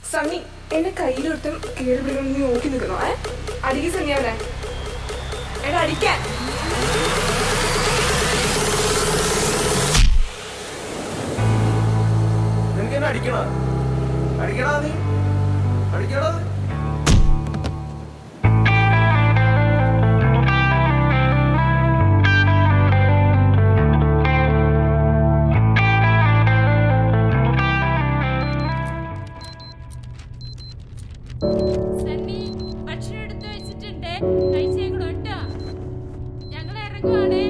സണ്ണി എന്നെ കയ്യിലൊരുത്തം കയറി പിടിക്കണം നീ നോക്കി നിൽക്കണോ ഏ അടിക്ക് സണ്ണി അവനെ എടാ അടിക്കാൻ നിനക്ക് എന്നെ അടിക്കണ അടിക്കടാ നീ അടിക്കടാ നീ സണ്ണി ഭക്ഷണം എടുത്ത് വെച്ചിട്ടുണ്ട് കഴിച്ചേക്കണോ കേട്ടോ ഞങ്ങൾ ഇറങ്ങുവാണേ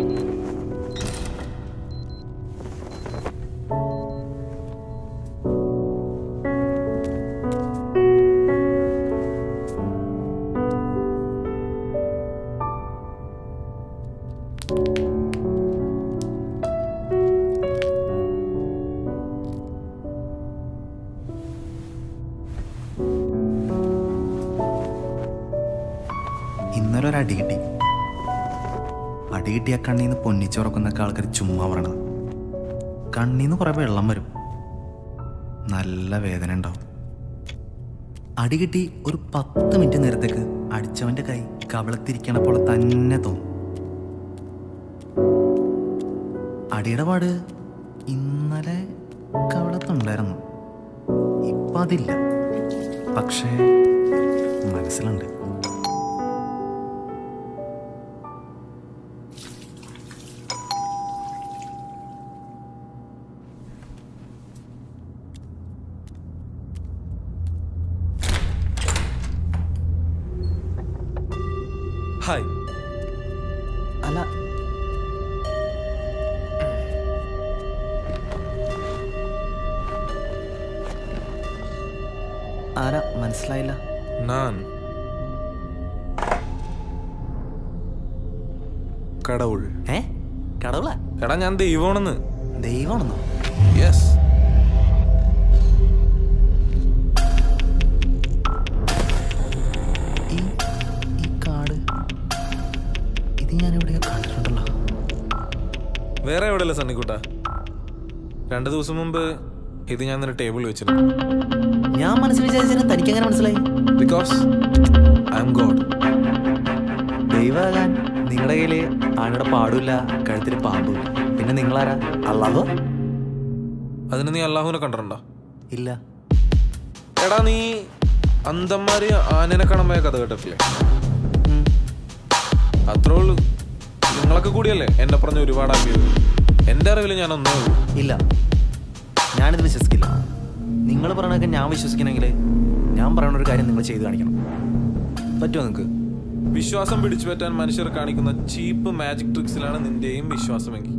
ഇന്നലെ ഒരു അടി കിട്ടി അടി കിട്ടിയ കണ്ണീന്ന് പൊന്നിച്ചുറക്കുന്നൊക്കെ ആൾക്കാർ ചുമ്മാ പറയണത് കണ്ണീന്ന് കുറെ വെള്ളം വരും നല്ല വേദന ഉണ്ടാവും അടി കിട്ടി ഒരു പത്ത് മിനിറ്റ് നേരത്തേക്ക് അടിച്ചവന്റെ കൈ കവളത്തിരിക്കണ പോലെ തന്നെ തോന്നും അടിയുടെ പാട് ഇന്നലെ കവളത്തുണ്ടായിരുന്നു ഇപ്പം അതില്ല പക്ഷേ മനസ്സിലുണ്ട് ഹായ് അല്ല ആരാ മനസ്സിലായില്ല ഞാൻ കടവുൾ ഏ കടവുള എടാ ഞാൻ ദൈവമാണെന്ന് ദൈവമാണെന്നോ യെസ് ഈ ഈ കാട് ഇത് ഞാൻ എവിടെയോ കണ്ടിട്ടുണ്ടല്ലോ വേറെ എവിടെയല്ല സണ്ണിക്കുട്ട രണ്ടു ദിവസം മുമ്പ് ഇത് ഞാൻ നിന്റെ ടേബിളിൽ വെച്ചിരുന്നു ഞാൻ മനസ്സിൽ വിചാരിച്ചതിന് തനിക്ക് എങ്ങനെ മനസ്സിലായി ബിക്കോസ് ഐ എം ഗോഡ് ദൈവമാകാൻ നിങ്ങളുടെ കയ്യിൽ ആനയുടെ പാടില്ല കഴുത്തിൽ പാമ്പില്ല പിന്നെ നിങ്ങളാരാ അള്ളാഹോ അതിന് നീ അള്ളാഹുവിനെ കണ്ടിട്ടുണ്ടോ ഇല്ല എടാ നീ അന്തന്മാര് ആനനെ കാണാൻ പോയ കഥ കേട്ടിട്ടില്ലേ ഉം. അത്രേ ഉള്ളൂ നിങ്ങളൊക്കെ കൂടിയല്ലേ എന്നെ പറഞ്ഞ ഒരുപാട് ആക്കിയത് എന്റെ അറിവിൽ ഞാൻ ഒന്നേ ഉള്ളൂ ഇല്ല ഞാനിത് വിശ്വസിക്കില്ല നിങ്ങൾ പറയണതൊക്കെ ഞാൻ വിശ്വസിക്കണമെങ്കിൽ ഞാൻ പറയുന്ന ഒരു കാര്യം നിങ്ങൾ ചെയ്ത് കാണിക്കണം പറ്റുമോ നിങ്ങൾക്ക് വിശ്വാസം പിടിച്ചു പറ്റാൻ മനുഷ്യർ കാണിക്കുന്ന ചീപ്പ് മാജിക് ട്രിക്സിലാണ് നിന്റെയും വിശ്വാസമെങ്കിൽ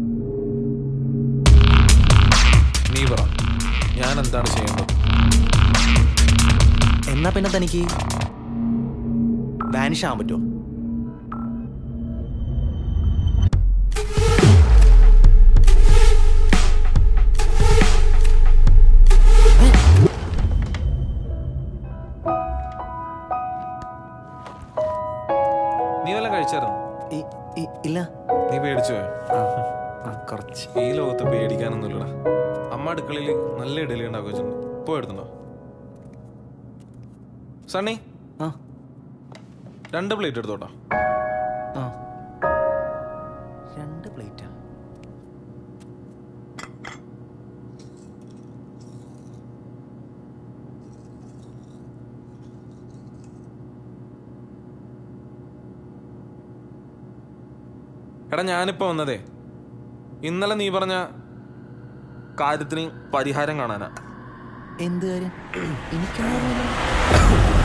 നീ പറ ഞാൻ എന്താണ് ചെയ്യേണ്ടത് എന്നാ പിന്നെ തനിക്ക് വാനിഷ് ആവാൻ പറ്റുമോ നീ വല്ലതും കഴിച്ചായിരുന്നു ഇ- ഇ- ഇല്ല നീ പേടിച്ചു പോയോ? ആ, കുറച്ച് ഈ ലോകത്ത് പേടിക്കാനൊന്നുമില്ലടാ അമ്മ അടുക്കളയിൽ നല്ല ഇഡലി ഉണ്ടാക്കി വെച്ചിട്ടുണ്ട് പോയി എടുത്തുണ്ടോ സണ്ണി ആ രണ്ട് പ്ലേറ്റ് എടുത്തോട്ടോ ആ രണ്ട് പ്ലേറ്റാ എടാ ഞാനിപ്പോ വന്നതേ ഇന്നലെ നീ പറഞ്ഞ കാര്യത്തിന് പരിഹാരം കാണാനാ എന്ത് കാര്യം എനിക്കൊന്നും അറിയില്ല.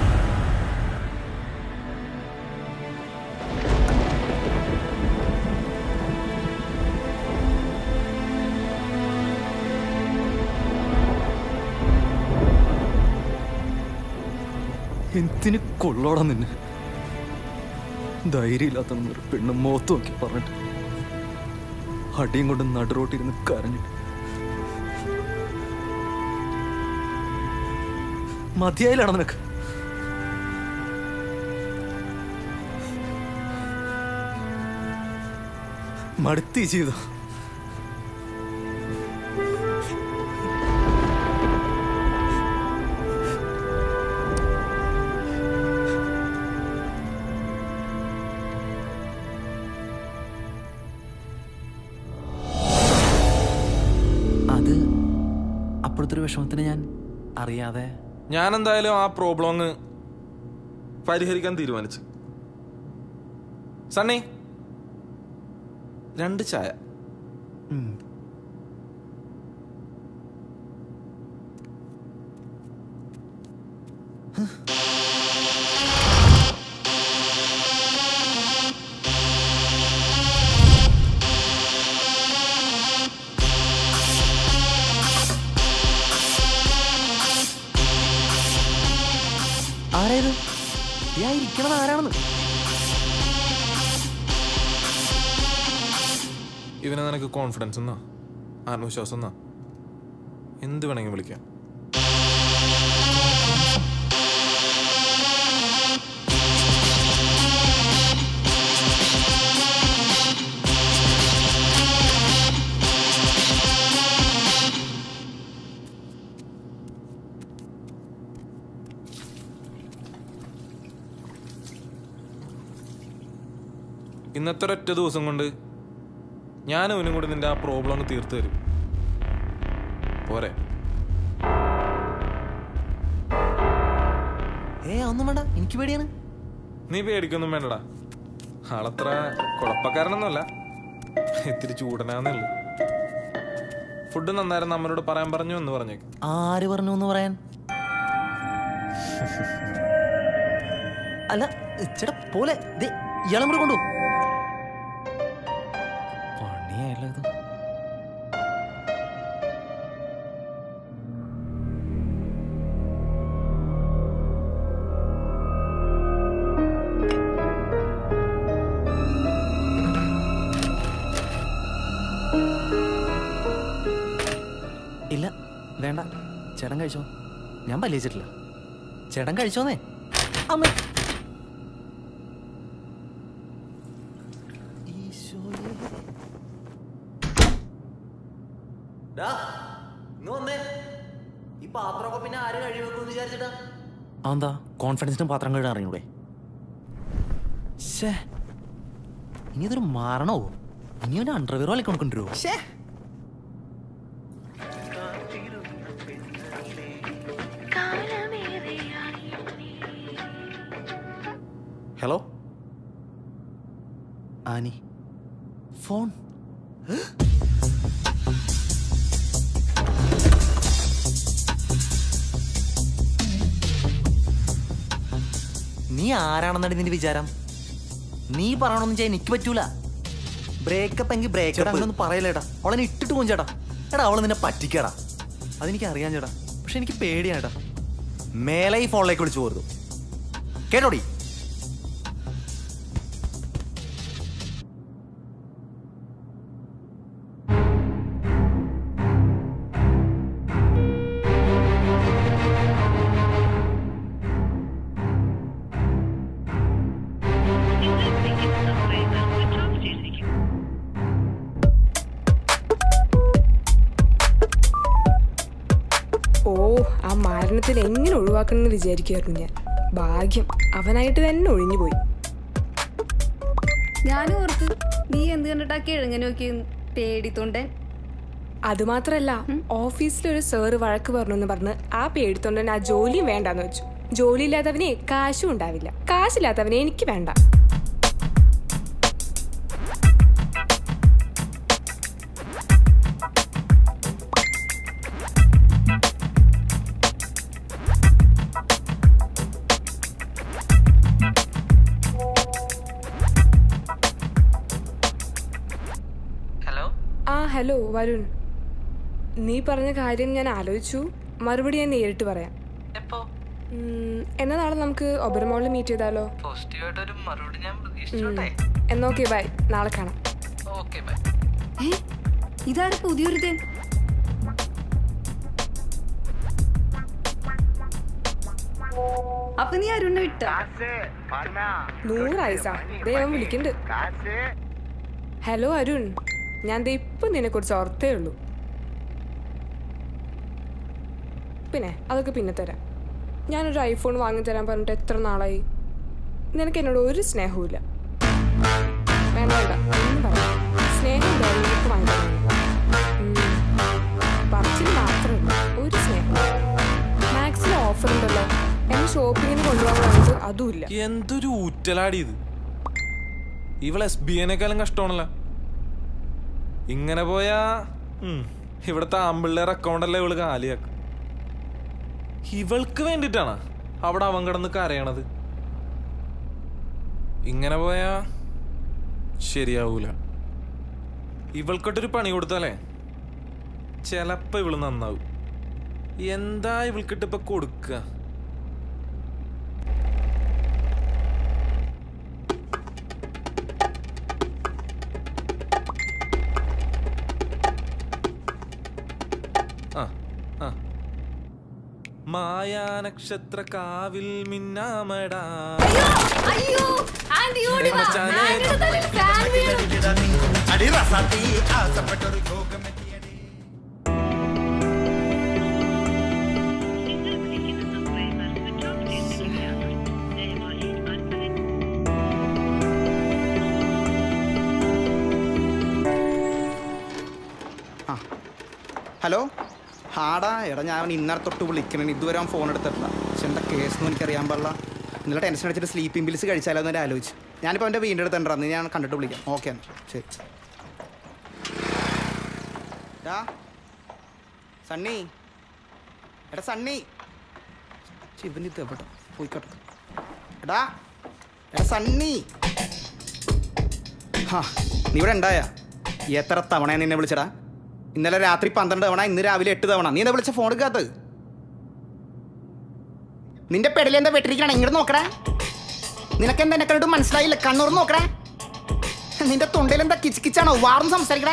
എന്തിന് കൊള്ളോടാ നിന്നെ ധൈര്യമില്ലാത്ത ഒരു പെണ്ണ് മുഖത്ത് നോക്കി പറഞ്ഞിട്ട് അടിയും കൊണ്ട് നടുറോട്ടിരുന്ന് കരഞ്ഞിട്ട് മതിയായിലാണോ നിനക്ക് മടുത്തി ജീവിതം വിഷമത്തിന് ഞാൻ അറിയാതെ ഞാൻ എന്തായാലും ആ പ്രോബ്ലം അങ്ങ് പരിഹരിക്കാൻ തീരുമാനിച്ചു സണ്ണി രണ്ട് ചായ ഉം. ആരേത് ഞാൻ ഇരിക്കണത് ആരാണെന്ന് ഇവനെ നിനക്ക് കോൺഫിഡൻസ് എന്നാ ആത്മവിശ്വാസം എന്നാ എന്ത് വേണമെങ്കിലും വിളിക്കാം ഇന്നത്തെ ഒരൊറ്റ ദിവസം കൊണ്ട് ഞാൻ അവനും കൂടി നിന്റെ ആ പ്രോബ്ലം അങ്ങ് തീർത്തു തരും പോരെ ഏ ഒന്നും വേണ്ട എനിക്ക് പേടിയാണ് നീ പേടിക്കൊന്നും വേണ്ടടാ ആളത്ര കുഴപ്പക്കാരനൊന്നുമല്ല ഇത്തിരി ചൂടനാന്നേ ഉള്ളു ഫുഡ് നന്നായിരുന്നു അമ്മനോട് പറയാൻ പറഞ്ഞു എന്ന് പറഞ്ഞേക്ക് ആര് പറഞ്ഞു എന്ന് പറയാൻ അല്ല ചേട്ടാ പോലെ ദേ, ഇയാളെ കൂടെ കൊണ്ടു പണിയായല്ലോ ഇത് ഇല്ല വേണ്ട ചേട്ടൻ കഴിച്ചോ ഞാൻ പല്ലിച്ചിട്ടില്ല ചേട്ടൻ കഴിച്ചോന്നേ അമ്മ ഈശോയേ. ഡാ, ഇങ്ങ് വന്നേ. ഈ പാത്രമൊക്കെ പിന്നെ ആര് കഴി വെക്കുമെന്ന് വിചാരിച്ചിട്ടാ അതെന്താ കോൺഫിഡൻസിന് പാത്രം കഴുകാൻ അറിഞ്ഞൂടെ ശ്ശേ ഇനി ഇതൊരു മാരണോ ഇനി അവന് അണ്ടർവെയർ പോലെ കൊണ്ടുവരുമോ ശ്ശേ ഹലോ ആനി ഫോൺ നീ ആരാണെന്നാണ് നിന്റെ വിചാരം നീ പറയണമെന്ന് ചെയ്യാൻ എനിക്ക് പറ്റൂല ബ്രേക്കപ്പ് എങ്കിൽ ബ്രേക്കപ്പ് അങ്ങനൊന്നും പറയലേടാ അവളെ ഇട്ടിട്ട് പോകും ചേട്ടാ എടാ അവളെ നിന്നെ പറ്റിക്കടാ അതെനിക്ക് അറിയാൻ ചേട്ടാ പക്ഷെ എനിക്ക് പേടിയാട്ടാ മേലെ ഈ ഫോണിലേക്ക് വിളിച്ചു പോരുതു കേട്ടോടി ഓ ആ മരണത്തിൽ എങ്ങനെ ഒഴിവാക്കണമെന്ന് വിചാരിക്കുമായിരുന്നു ഞാൻ ഭാഗ്യം അവനായിട്ട് തന്നെ ഒഴിഞ്ഞുപോയി ഞാനും ഓർത്ത് നീ എന്ത് കണ്ടിട്ടാ കിഴങ്ങ് നോക്കി പേടിത്തൊണ്ടൻ അതുമാത്രല്ല ഓഫീസിൽ ഒരു സാറ് വഴക്ക് പറഞ്ഞു എന്ന് പറഞ്ഞ് ആ പേടിത്തൊണ്ടൻ ആ ജോലിയും വേണ്ടാന്ന് വെച്ചു ജോലി ഇല്ലാത്തവനെ കാശും ഉണ്ടാവില്ല കാശില്ലാത്തവനെ എനിക്ക് വേണ്ട ഹലോ ആ ഹലോ വരുൺ നീ പറഞ്ഞ കാര്യം ഞാൻ ആലോചിച്ചു മറുപടി ഞാൻ നേരിട്ട് പറയാം എപ്പോ ഉം, എന്നാ നാളെ നമുക്ക് ഒബരമോളിൽ മീറ്റ് ചെയ്താലോ പോസിറ്റീവായിട്ട് ഒരു മറുപടി ഞാൻ ഉം. പ്രതീക്ഷിച്ചോട്ടെ എന്നാ ഓക്കെ ബൈ നാളെ കാണാം ഓക്കെ ബൈ ഏ ഇതാണ് പുതിയൊരുത്തൻ അപ്പൊ നീ അരുണ്ണ വിട്ട നൂറായിസാ ദൈവം വിളിക്കുന്നുണ്ട് ഹലോ അരുൺ ഞാൻ ദേ ഇപ്പം നിന്നെ കുറിച്ച് ഓർത്തേ ഉള്ളൂ പിന്നെ അതൊക്കെ പിന്നെ തരാം ഞാനൊരു ഐഫോൺ വാങ്ങി തരാൻ പറഞ്ഞിട്ട് എത്ര നാളായി നിനക്ക് എന്നോട് ഒരു സ്നേഹവും ഇല്ല വേണ്ട വേണ്ട ഒന്നും പറയാം സ്നേഹം ഉണ്ടാവും നിനക്ക് വാങ്ങി തരാം പറച്ചിൽ മാത്രമല്ല ഒരു സ്നേഹം അതുമില്ല എന്തൊരു ഊറ്റലാടി ഇത് ഇവൾ എസ് ബി ഐനേക്കാളും കഷ്ടമാണല്ലോ ഇങ്ങനെ പോയാ ഉം, ഇവിടുത്തെ ആമ്പിള്ളേർ അക്കൗണ്ടല്ലേ ഇവള് കാലിയാക്കും ഇവൾക്ക് വേണ്ടിട്ടാണ് അവിടെ അവൻ കിടന്ന് കരയണത് ഇങ്ങനെ പോയാ ശരിയാവൂല ഇവൾക്കിട്ടൊരു പണി കൊടുത്താലേ ചെലപ്പോ ഇവള് നന്നാവും എന്താ ഇവൾക്കിട്ട് ഇപ്പൊ കൊടുക്കുക ആ ആ മായാനക്ഷത്ര കാവിൽ മിന്നാമടാ അയ്യോ ആന്റി ഓടി വാ. മച്ചാനെ. ആന്റിയുടെ തലയിൽ ഫാൻ വീണു. ആ ഹലോ ഹാടാ എടാ ഞാൻ ഇന്നലെ തൊട്ട് വിളിക്കണേ ഇതുവരെ അവൻ ഫോൺ എടുത്തിട്ടില്ല പക്ഷെ എന്താ കേസൊന്നും എനിക്കറിയാൻ പാടില്ല ഇന്നലെ ടെൻഷൻ അടിച്ചിട്ട് സ്ലീപ്പിംഗ് പിൽസ് കഴിച്ചാലോ എന്നൊരു ആലോചിച്ചു ഞാനിപ്പോൾ അവൻ്റെ വീണ്ടും എടുത്തിട്ടുണ്ട് അന്ന് ഞാൻ കണ്ടിട്ട് വിളിക്കാം ഓക്കെ എന്നാൽ ശരി ഡാ സണ്ണി എടാ സണ്ണി ഛെ, ഇവൻ ഇത് എവിടെ പോയിക്കോട്ടെ എടാ എടാ സണ്ണി ഹാ നീ ഇവിടെ ഉണ്ടായ എത്ര തവണ നിന്നെ വിളിച്ചടാ ഇന്നലെ രാത്രി പന്ത്രണ്ട് തവണ ഇന്ന് രാവിലെ എട്ട് തവണ നീ എന്താ വിളിച്ച ഫോൺ എടുക്കാത്തത് നിന്റെ പെടലി എന്താ വെട്ടിരിക്കണ ഇങ്ങോട്ട് നോക്കടാ നിനക്ക് എന്താ എന്നെ കണ്ടിട്ട് മനസ്സിലായില്ല കണ്ണൂർ നോക്കടാ നിന്റെ തൊണ്ടയിൽ എന്താ കിച്ച് കിച്ചാണോ വാർന്ന് സംസാരിക്കടേ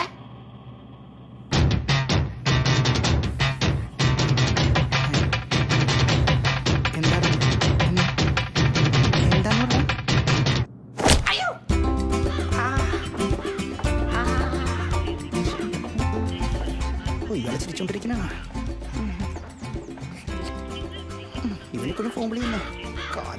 എന്താണ് എന്താന്ന് പറഞ്ഞ ഓ ഇയാളെ ചിരിച്ചോണ്ടിരിക്കണ ഇവനിപ്പോഴും ഫോൺ വിളിക്കുന്ന കാല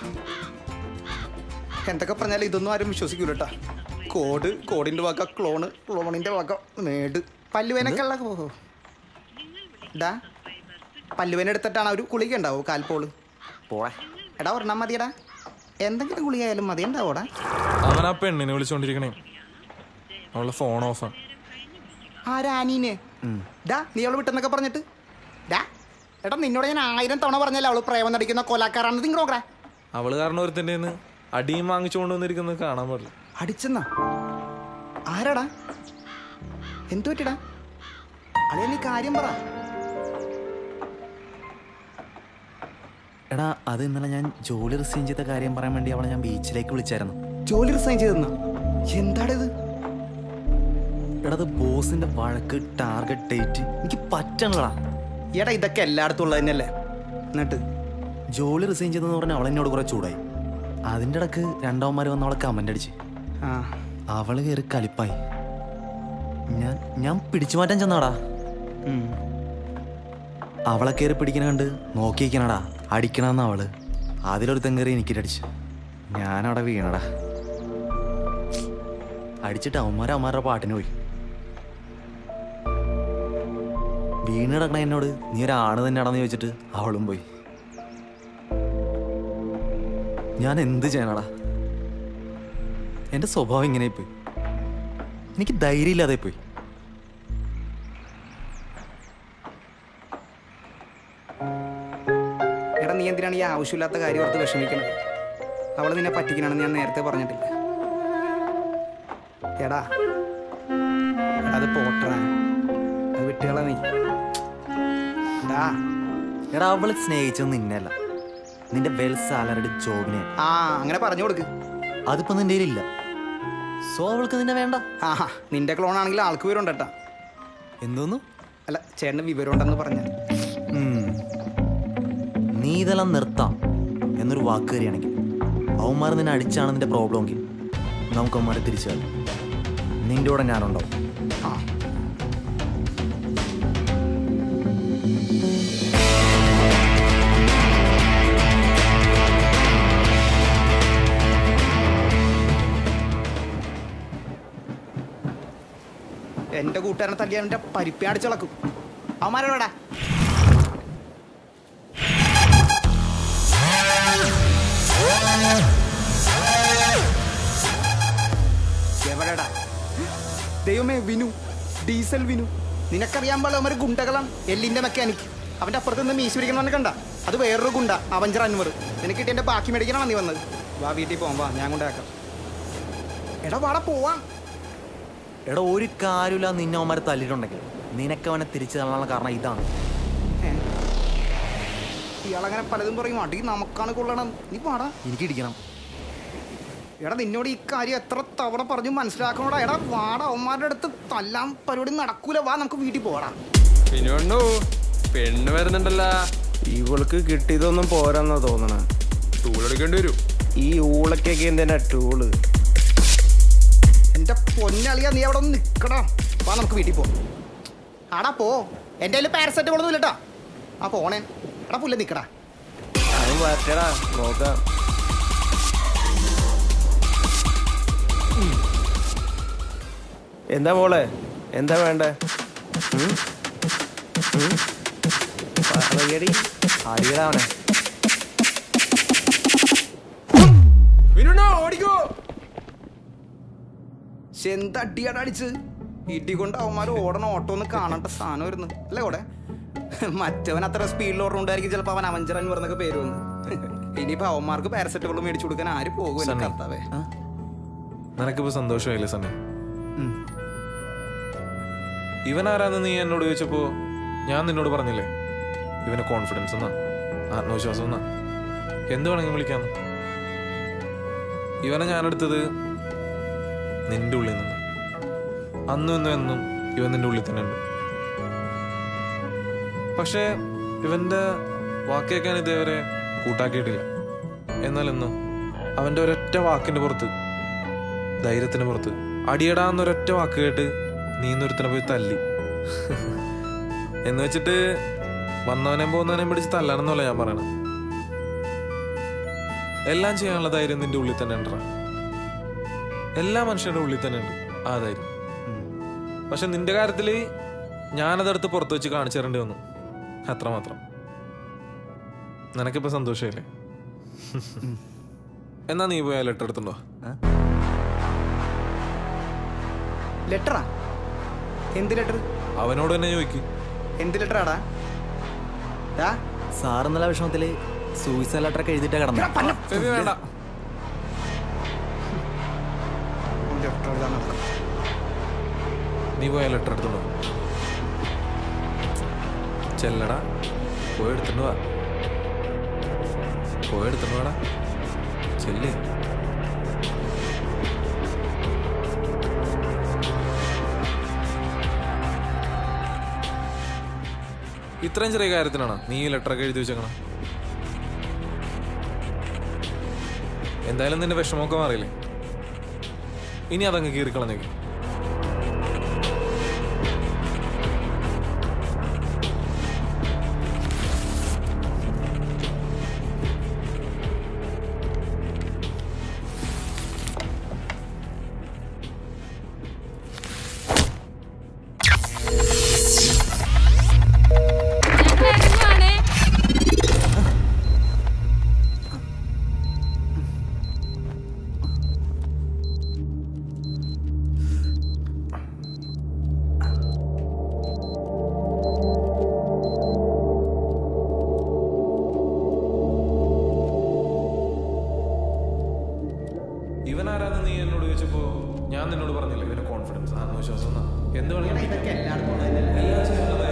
എന്തൊക്കെ പറഞ്ഞാലും ഇതൊന്നും ആരും വിശ്വസിക്കൂല കേട്ടാ കോഡ് കോഡിന്റെ വക ക്ലോണ് ക്ലോണിന്റെ വക നേട് പല്ലുവേനൊക്കെയുള്ള ഓ ഡാ പല്ലുവേന എടുത്തിട്ടാണ് ഒരു ഗുളിക ഉണ്ടാവോ കാൽപോള് പോളെ എടാ ഒരെണ്ണം മതിയടാ എന്തെങ്കിലും ഗുളിക ആയാലും മതി ഉണ്ടാവോടാ അവൻ ആ പെണ്ണിനെ വിളിച്ചോണ്ടിരിക്കണേ അവളുടെ ഫോൺ ഓഫാ ആരാനീനെ ഡാ നീ അവള് വിട്ടെന്നൊക്കെ പറഞ്ഞിട്ട് ഡാ എടാ നിന്നോട് ഞാൻ ആയിരം തവണ പറഞ്ഞല്ലേ അവള് പ്രേമം നടിക്കുന്ന കൊലാക്കാരാണ് നിങ്ങൾ നോക്കടാ അവള് കാരണം ഒരുത്തൻ്റെ അടിയും വാങ്ങിച്ചുകൊണ്ട് വന്നിരിക്കുന്നത് കാണാൻ പാടില്ല അടിച്ചെന്നാ ആരാടാ എന്തു പറ്റിടാ അളിയ നീ കാര്യം പറ എടാ അത് ഇന്നലെ ഞാൻ ജോലി റിസൈൻ ചെയ്ത കാര്യം പറയാൻ വേണ്ടി അവളെ ഞാൻ ബീച്ചിലേക്ക് വിളിച്ചായിരുന്നു ജോലി റിസൈൻ ചെയ്തെന്നാ എന്താണിത് എടാ അത് ബോസിന്റെ വഴക്ക് ടാർഗറ്റ് ഡേറ്റ് എനിക്ക് പറ്റണടാ എടാ ഇതൊക്കെ എല്ലായിടത്തും ഉള്ളത് തന്നെയല്ലേ എന്നിട്ട് ജോലി റിസൈൻ ചെയ്തെന്ന് പറഞ്ഞാൽ അവൾ എന്നോട് കുറെ ചൂടായി അതിൻ്റെ ഇടക്ക് രണ്ടാവന്മാർ വന്ന് അവളെ കമൻ്റ് അടിച്ച് ആ അവള് കയറി കലിപ്പായി ഞാൻ ഞാൻ പിടിച്ചു മാറ്റാൻ ചെന്നാടാ ഉം. അവളെ കയറി പിടിക്കണ കണ്ട് നോക്കിയിരിക്കണടാ അടിക്കണമെന്ന് അവള് അതിലൊരുത്തൻ കയറി എനിക്കിട്ടടിച്ചു ഞാനവിടെ വീണടാ അടിച്ചിട്ട് അവന്മാരെ അവന്മാരുടെ പാട്ടിന് പോയി വീണ് കിടക്കണ എന്നോട് നീ ഒരാണ് തന്നെയാണെന്ന് ചോദിച്ചിട്ട് അവളും പോയി ഞാൻ എന്ത് ചെയ്യാനടാ എൻ്റെ സ്വഭാവം ഇങ്ങനെ പോയി എനിക്ക് ധൈര്യമില്ലാതെ പോയി എടാ നീ എന്തിനാണ് ഈ ആവശ്യമില്ലാത്ത കാര്യം ഓർത്ത് വിഷമിക്കുന്നത് അവൾ നിന്നെ പറ്റിക്കണമെന്ന് ഞാൻ നേരത്തെ പറഞ്ഞിട്ടില്ല എടാ എടാ അത് പോട്ടറ അത് വിട്ടുകള നീ എടാ എടാ അവള് സ്നേഹിച്ചത് നിന്നെയല്ല നിന്റെ വെൽ സാലറിഡ് ജോബിനെ ആ അങ്ങനെ പറഞ്ഞു കൊടുക്ക് അതിപ്പോ നിന്റെ കയ്യിലില്ല സോ അവൾക്ക് നിന്നെ വേണ്ട ആഹാ നിന്റെ ക്ലോൺ ആണെങ്കിൽ ആൾക്ക് വിവരം ഉണ്ടട്ടാ എന്തോന്നു അല്ല ചേട്ടന് വിവരം ഉണ്ടെന്ന് പറഞ്ഞ ഉം. നീ ഇതെല്ലാം നിർത്താം എന്നൊരു വാക്ക് കയറിയാണെങ്കിൽ അവന്മാർ നിന്നെ അടിച്ചാണ് നിന്റെ പ്രോബ്ലം എങ്കിൽ നമുക്ക് അവന്മാരെ തിരിച്ചു കളയാം നിന്റെ കൂടെ ഞാനുണ്ടാവും ആ എന്റെ കൂട്ടുകാരനെ തല്ലിയാൻ എന്റെ പരിപ്പി അടിച്ചിളക്കും അവന്മാരോടാ ആ വിനു ഡീസൽ വിനു നിനക്കറിയാൻ പാടില്ല അവന്മാർ ഗുണ്ടകളാണ് എല്ലിന്റെ മെക്കാനിക് അവന്റെ അപ്പുറത്ത് നിന്ന് മീശ പിടിക്കണമെന്ന് കണ്ട അത് വേറൊരു ഗുണ്ട അവഞ്ചർ അൻവർ നിനക്ക് കിട്ടിയ എന്റെ ബാക്കി മേടിക്കാനാണ് നീ വന്നത് വാ വീട്ടിൽ പോവാം വാ ഞാൻ കൊണ്ടാക്കാം എടാ വാടാ പോവാം എടാ ഒരു കാര്യമില്ല നിന്നെ അവന്മാരെ തല്ലിയിട്ടുണ്ടെങ്കിൽ നിനക്ക് അവനെ തിരിച്ചു തള്ളാനുള്ള കാരണം ഇതാണ് ഏ? ഇയാളങ്ങനെ പലതും പറയും അടി നമുക്കാണ് കൊള്ളണം നീ പാടാ എനിക്ക് ഇടിക്കണം എടാ നിന്നോട് ഈ കാര്യം എത്ര തവണ പറഞ്ഞു മനസ്സിലാക്കണോടാ എടാ വാടാ അവന്മാരുടെ അടുത്ത് തല്ലാൻ പരിപാടി നടക്കൂല വാ നമുക്ക് വീട്ടിൽ പോടാ പിന്നോണ്ടു പെണ്ണ് വരുന്നുണ്ടല്ലോ ഇവൾക്ക് കിട്ടിയതൊന്നും പോരാന്നാ തോന്നണ ടൂളെടുക്കേണ്ടി വരും ഈ ഊളക്കൊക്കെ എന്തിനാ ടൂള് എന്റെ പൊന്നളിയാ നീ അവിടെ ഒന്ന് നിക്കടാ വാ നമുക്ക് വീട്ടിൽ പോ ആടാ പോ എന്റെ കയ്യിൽ പാരസെറ്റമോൾ ഒന്നും ഇല്ലട്ടാ ആ പോണേ എടാ പുല്ല നിക്കടാ അത് വരട്ടെടാ നോക്കാം എന്താ മോളെ എന്താ വേണ്ടേ ഉം? ഉം? പറയടി അടിയടാ അവനെ ഓടിക്കോ പക്ഷെ എന്താ അടിയാടാ അടിച്ച് ഇടി കൊണ്ട് അവന്മാർ ഓടണ ഓട്ടോ ഒന്ന് കാണേണ്ട സാധനം വരുന്നു അല്ലേ കൂടെ മറ്റവൻ അത്ര സ്പീഡിൽ ഓടണോണ്ടായിരിക്കും ചിലപ്പോൾ അവൻ അവഞ്ചറൻ പറഞ്ഞൊക്കെ പേര് വന്നു ഇനിയിപ്പോ അവന്മാർക്ക് പാരസെറ്റമോൾ മേടിച്ചു കൊടുക്കാൻ ആര് പോകും സണ്ണി. കർത്താവേ നിനക്കിപ്പോ സന്തോഷമായില്ലേ സണ്ണി ഇവൻ ആരാന്ന് നീ എന്നോട് ചോദിച്ചപ്പോ ഞാൻ നിന്നോട് പറഞ്ഞില്ലേ ഇവന് കോൺഫിഡൻസ് എന്നാ ആത്മവിശ്വാസം എന്നാ എന്ത് വേണമെങ്കിലും വിളിക്കാന്ന് ഇവനെ ഞാനെടുത്തത് നിന്റെ ഉള്ളിൽ നിന്ന് അന്നും ഇന്നും എന്നും ഇവൻ നിന്റെ ഉള്ളിൽ തന്നെ ഉണ്ട് പക്ഷേ ഇവന്റെ വാക്ക് കേൾക്കാൻ ഇതേവരെ കൂട്ടാക്കിയിട്ടില്ല എന്നാൽ എന്നും അവന്റെ ഒരൊറ്റ വാക്കിന്റെ പുറത്ത് ധൈര്യത്തിന് പുറത്ത് അടിയടാന്നൊരൊറ്റ വാക്ക് കേട്ട് നീ ഇന്നൊരുത്തനെ പോയി തല്ലി എന്ന് വെച്ചിട്ട് വന്നവനെയും പോകുന്നവനെയും പിടിച്ച് തല്ലാനെന്നല്ല ഞാൻ പറയണത് എല്ലാം ചെയ്യാനുള്ള ധൈര്യം നിന്റെ ഉള്ളിൽ തന്നെ ഉണ്ടടാ എല്ലാ മനുഷ്യരുടെ ഉള്ളിൽ തന്നെ ഉണ്ട് ആ ധൈര്യം പക്ഷെ നിന്റെ കാര്യത്തില് ഞാനതെടുത്ത് പുറത്ത് വെച്ച് കാണിച്ചു തരേണ്ടി വന്നു അത്രമാത്രം നിനക്കിപ്പോ സന്തോഷമല്ലേ എന്നാ നീ പോയ ലെറ്റർ എടുത്തുണ്ടോ ലെറ്ററാ എന്ത് ലെറ്റർ അവനോട് തന്നെ ചോദിക്കും എന്ത് ലെറ്ററാടാ ദാ, സാർ എന്നുള്ള വിഷമത്തില് സൂയിസൈഡ് ലെറ്റർ ഒക്കെ എഴുതിയിട്ടാ കിടന്നു ഫെബി വേണ്ട ലെറ്റർ എഴുതാൻ നടക്കാം. നീ പോയ ലെറ്റർ എടുത്തുണ്ടോ ചെല്ലടാ പോയി എടുത്തിട്ട് വാ പോയി എടുത്തിട്ട് വാടാ ചെല്ല് ഇത്രയും ചെറിയ കാര്യത്തിനാണോ നീ ഈ ലെറ്ററൊക്കെ എഴുതി വെച്ചേക്കണം എന്തായാലും നിന്റെ വിഷമമൊക്കെ മാറിയില്ലേ ഇനി അതങ്ങ് കീറിക്കളഞ്ഞേക്ക് ഞങ്ങൾ ഇറങ്ങുവാണേ ഇവൻ ആരാന്ന് നീ എന്നോട് ചോദിച്ചപ്പോ ഞാൻ നിന്നോട് പറഞ്ഞില്ല ഇവന് കോൺഫിഡൻസ് ആത്മവിശ്വാസം എന്നാ എന്ത് വേണമെങ്കിലും ഇതൊക്കെ എല്ലായിടത്തും ഉള്ളത് തന്നെയല്ലേ? എല്ലാം ചെയ്യാനുള്ള